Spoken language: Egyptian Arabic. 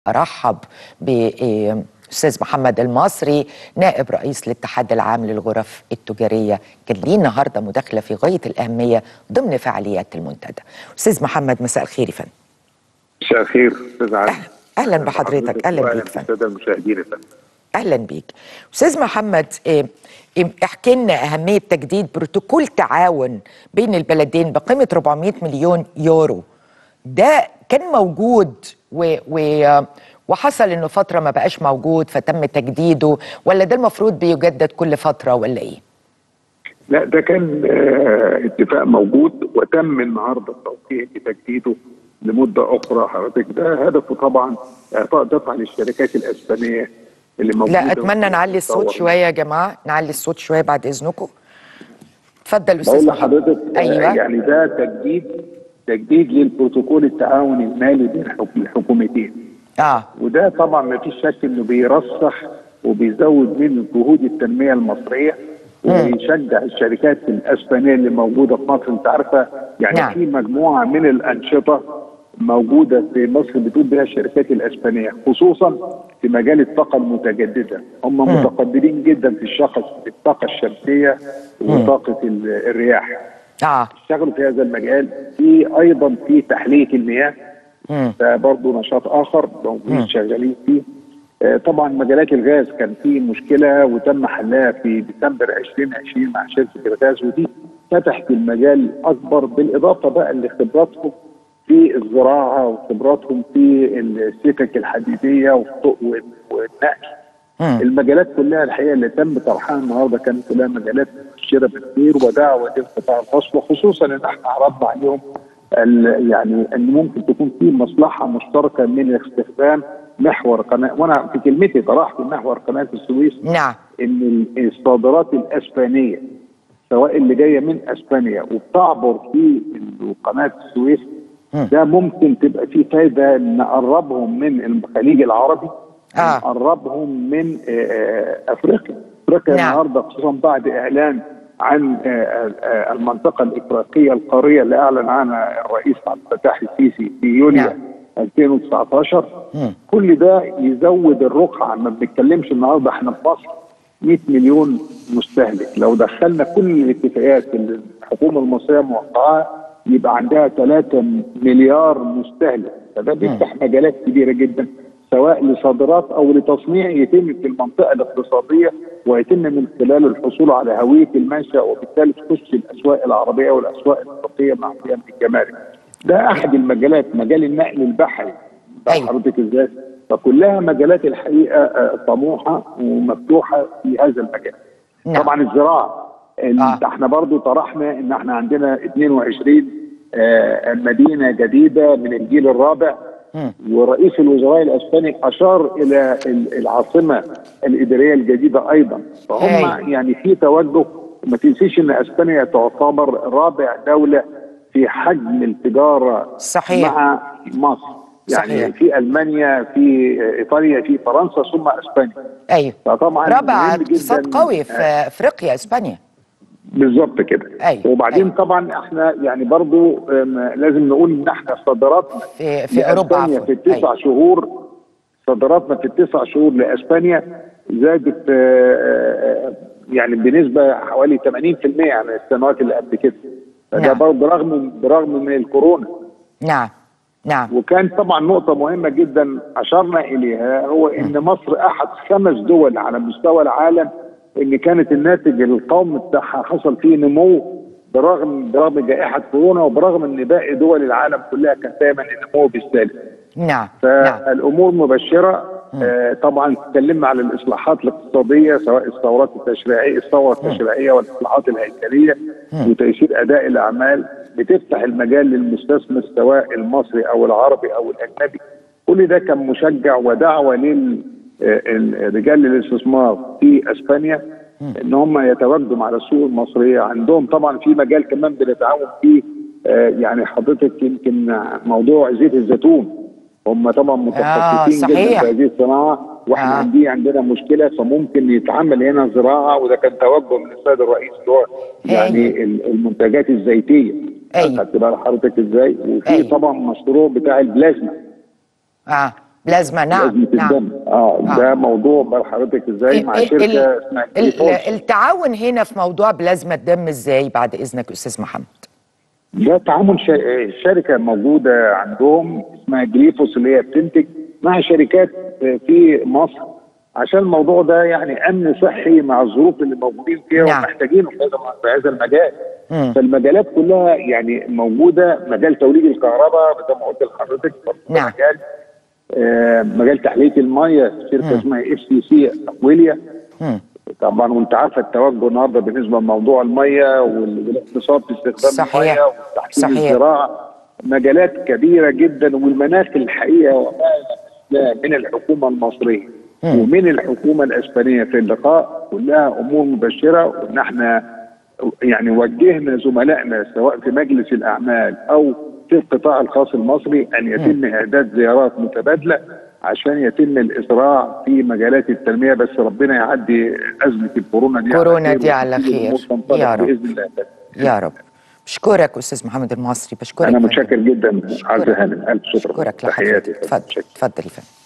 ارحب باستاذ محمد المصري نائب رئيس الاتحاد العام للغرف التجاريه كان ليه النهارده مداخله في غايه الاهميه ضمن فعاليات المنتدى استاذ محمد مساء الخير يا فندم مساء الخير استاذ علي اهلا بحضرتك اهلا بيك فندم الساده المشاهدين يا فندم اهلا بيك استاذ محمد إيه إيه احكي لنا اهميه تجديد بروتوكول تعاون بين البلدين بقيمه 400 مليون يورو ده كان موجود و, و وحصل انه فتره ما بقاش موجود فتم تجديده ولا ده المفروض بيجدد كل فتره ولا ايه لا ده كان آه، اتفاق موجود وتم النهارده التوقيع بتجديده لمده اخرى حضرتك ده هدفه طبعا اعطاء دفعه للشركات الاسبانيه اللي موجوده لا اتمنى نعلي الصوت وتطور. شويه يا جماعه نعلي الصوت شويه بعد اذنكم اتفضل بقول استاذ محمد لحضرتك آه، ايوه يعني ده تجديد تجديد للبروتوكول التعاون المالي بين الحك- الحكومتين اه وده طبعا ما فيش شك انه بيرسخ وبيزود من جهود التنميه المصريه وبيشجع الشركات الاسبانيه اللي موجوده في مصر انت عارفه يعني نعم. في مجموعه من الانشطه موجوده في مصر بتقوم بها الشركات الاسبانيه خصوصا في مجال الطاقه المتجدده هم متقدمين جدا في الشخص في الطاقه الشمسيه وطاقه ال- الرياح اه اشتغلوا في هذا المجال في ايضا في تحليه المياه مم. ده برضه نشاط اخر موجودين شغالين فيه آه، طبعا مجالات الغاز كان في مشكله وتم حلها في ديسمبر 2020 مع شركه الغاز ودي فتحت المجال اكبر بالاضافه بقى لخبراتهم في الزراعه وخبراتهم في السكك الحديديه والط- والنقل مم. المجالات كلها الحقيقه اللي تم طرحها النهارده كانت كلها مجالات مبشره بالخير ودعوه للقطاع الخاص وخصوصا ان احنا عرضنا عليهم ال- يعني ان ممكن تكون في مصلحه مشتركه من استخدام محور قناه وانا في كلمتي طرحت محور قناه السويس نعم ان ال- الصادرات الاسبانيه سواء اللي جايه من اسبانيا وبتعبر في قناه السويس مم. ده ممكن تبقى فيه فايده نقربهم من الخليج العربي آه. نقربهم من آه، آه، افريقيا افريقيا نعم. النهارده خصوصا بعد اعلان عن آه، آه، المنطقه الافريقيه القاريه اللي اعلن عنها الرئيس عبد الفتاح السيسي في يوليو نعم. 2019 مم. كل ده يزود الرقعه ما بنتكلمش النهارده احنا في مصر 100 مليون مستهلك لو دخلنا كل الاتفاقيات اللي الحكومه المصريه موقعاها يبقى عندها 3 مليار مستهلك فده بيفتح مجالات كبيره جدا سواء لصادرات او لتصنيع يتم في المنطقه الاقتصاديه ويتم من خلاله الحصول على هويه المنشا وبالتالي تخش الاسواق العربيه والاسواق الافريقيه مع قيام الجمارك. ده احد المجالات مجال النقل البحري بتاع أيوة. حضرتك ازاي؟ فكلها مجالات الحقيقه آه، طموحه ومفتوحه في هذا المجال. نعم. طبعا الزراعه ال- آه. احنا برضو طرحنا ان احنا عندنا 22 آه، مدينه جديده من الجيل الرابع مم. ورئيس الوزراء الاسباني اشار الى ال- العاصمه الاداريه الجديده ايضا فهم أيوة. يعني في توجه وما تنسيش ان اسبانيا تعتبر رابع دوله في حجم التجاره صحيح. مع مصر يعني صحيح. في المانيا في ايطاليا في فرنسا ثم اسبانيا ايوه فطبعا رابع مهم اقتصاد جداً- قوي في افريقيا اسبانيا بالظبط كده أيوة، وبعدين أيوة. طبعا احنا يعني برضو أم، لازم نقول ان احنا صادراتنا في في اوروبا لأسبانيا عفوا في التسع أيوة. شهور صادراتنا في التسع شهور لاسبانيا زادت آه، آه، يعني بنسبه حوالي 80% عن السنوات اللي قبل كده فده نعم. برضه برغم برغم من الكورونا نعم نعم وكان طبعا نقطة مهمة جدا أشرنا إليها هو إن مصر أحد خمس دول على مستوى العالم إن كانت الناتج القومي بتاعها حصل فيه نمو برغم برغم جائحة كورونا وبرغم إن باقي دول العالم كلها كان دايما النمو بالسالب. نعم نعم فالامور مبشره آه طبعا اتكلمنا على الاصلاحات الاقتصاديه سواء الثورات التشريعيه الثوره التشريعيه والاصلاحات الهيكليه وتيسير اداء الاعمال بتفتح المجال للمستثمر سواء المصري او العربي او الاجنبي كل ده كان مشجع ودعوه للرجال الاستثمار في اسبانيا ان هم يتواجدوا على السوق المصريه عندهم طبعا في مجال كمان بنتعاون فيه آه يعني حضرتك يمكن موضوع زيت الزيتون هم طبعا متخصصين جدا صحيح. في هذه الصناعه واحنا آه. آه. عندي عندنا مشكله فممكن يتعمل هنا زراعه وده كان توجه من السيد الرئيس اللي هو يعني ال- المنتجات الزيتيه أيوة. خدت بال حضرتك ازاي وفي أيوة. طبعا مشروع بتاع البلازما اه بلازما نعم بلازمة نعم الدم اه آه. ده موضوع بقى حضرتك ازاي مع ال- شركه ال- اسمها ال- جليفوس. التعاون هنا في موضوع بلازما الدم ازاي بعد اذنك استاذ محمد ده تعامل شا- شركه موجوده عندهم اسمها جليفوس اللي هي بتنتج مع شركات في مصر عشان الموضوع ده يعني امن صحي مع الظروف اللي موجودين فيها نعم. ومحتاجينه في هذا في هذا المجال مم. فالمجالات كلها يعني موجوده مجال توليد الكهرباء زي ما قلت لحضرتك برضه نعم. مجال آه مجال تحليه الميه شركه اسمها اف سي سي اكويليا مم. طبعا وانت عارفه التوجه النهارده بالنسبه لموضوع الميه وال- والاقتصاد في استخدام صحيح. الميه وتحسين صحيح. الزراعه مجالات كبيره جدا والمناخ الحقيقه وما لمسناه من الحكومه المصريه ومن الحكومه الاسبانيه في اللقاء كلها امور مبشره وان احنا يعني وجهنا زملائنا سواء في مجلس الاعمال او في القطاع الخاص المصري ان يتم اعداد زيارات متبادله عشان يتم الاسراع في مجالات التنميه بس ربنا يعدي ازمه الكورونا دي كورونا دي على وتبتدي خير. الأمور تنطلق يا رب. باذن الله يا رب بشكرك استاذ محمد المصري بشكرك انا فندم. متشكر جدا أشكرك. عز هانم الف شكر اشكرك تحياتي لحضرتك اتفضل اتفضل يا فندم